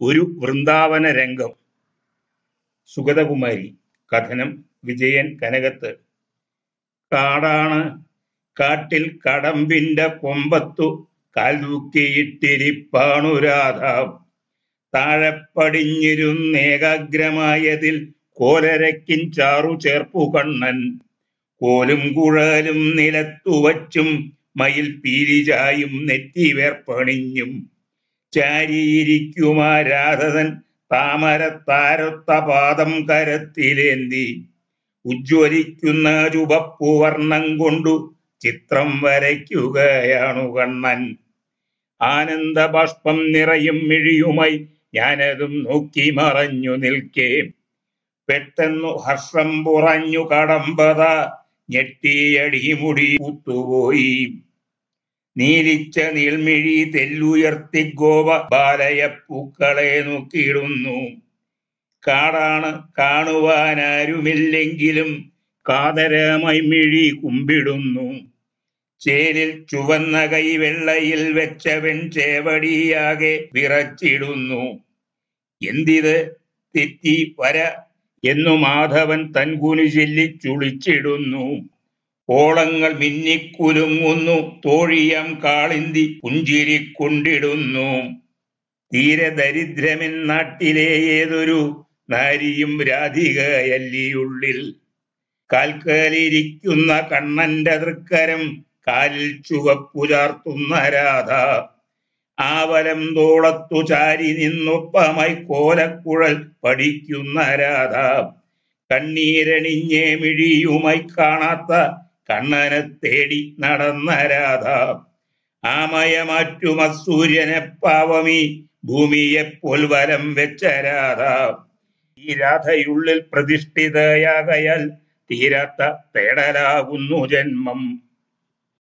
ഒരു വൃന്ദാവന രംഗം സുഗതകുമാരി കഥനം വിജയൻ കനകത്ത് കാടാണ് കാട്ടിൽ കടമ്പിന്റെ കൊമ്പത്തു കാൽ തൂക്കിയിട്ടിരിപ്പാണു രാധ താഴെ പടിഞ്ഞിരുന്നേകാഗ്രമായതിൽ കോലരക്കിൻ ചാറു ചേർപ്പു കണ്ണൻ കോലും കുഴലും നിലത്തു വച്ചും മയിൽ പീരിചായും നെറ്റി വേർപ്പണിഞ്ഞും ചാരിയിരിക്കുമാ രാധതൻ താമരത്താരൊത്ത പാദം കരത്തിലേന്തി ഉജ്ജ്വലിക്കുന്ന ചുവപ്പു വർണ്ണം കൊണ്ടു ചിത്രം വരയ്ക്കുകയാണു കണ്ണൻ ആനന്ദ ബാഷ്പം നിറയും മിഴിയുമായി ഞാനതും നോക്കി മറഞ്ഞു നിൽക്കേ പെട്ടെന്നു ഹർഷം പുറഞ്ഞു കടമ്പത ഞെട്ടിയടിമുടി കൂത്തുപോയി നീലിച്ച നീൾമിഴി തെല്ലുയർത്തി ഗോപ ബാലയപ്പൂക്കളെ നോക്കിയിടുന്നു കാടാണ് കാണുവാനാരുമില്ലെങ്കിലും കാതരമായി മിഴി കുമ്പിടുന്നു ചേരിൽ ചുവന്ന കൈ വെള്ളയിൽ വെച്ച വെൺചേവടിയാകെ വിറച്ചിടുന്നു എന്തിത് തെറ്റി വര എന്നു മാധവൻ തൻകുനി ചൊല്ലി ചുളിച്ചിടുന്നു ഓളങ്ങൾ മിന്നിക്കുലുങ്ങുന്നു തോഴിയം കാളിന്തി പുഞ്ചിരിക്കൊണ്ടിടുന്നു തീരെ ദരിദ്രമെൻ നാട്ടിലെ ഏതൊരു നാരിയും രാധികയല്ലിയുള്ളിൽ കാൽക്കലിരിക്കുന്ന കണ്ണന്റെ തൃക്കരം കാലിൽ ചുവപ്പു ചാർത്തുന്ന രാധ ആവലം തോളത്തു ചാരി നിന്നൊപ്പമായി കോലക്കുഴൽ പഠിക്കുന്ന രാധ കണ്ണീരണിഞ്ഞേ മിഴിയുമായി കാണാത്ത കണ്ണനെ തേടി നടന്ന രാധ ആമയമാറ്റും അസൂര്യനെ പാവമീ ഭൂമിയെ പൊൽവരം വെച്ച രാധ ഈ രാധയുള്ളിൽ പ്രതിഷ്ഠിതയാകയാൽ തീരാത്ത തേടലാകുന്നു ജന്മം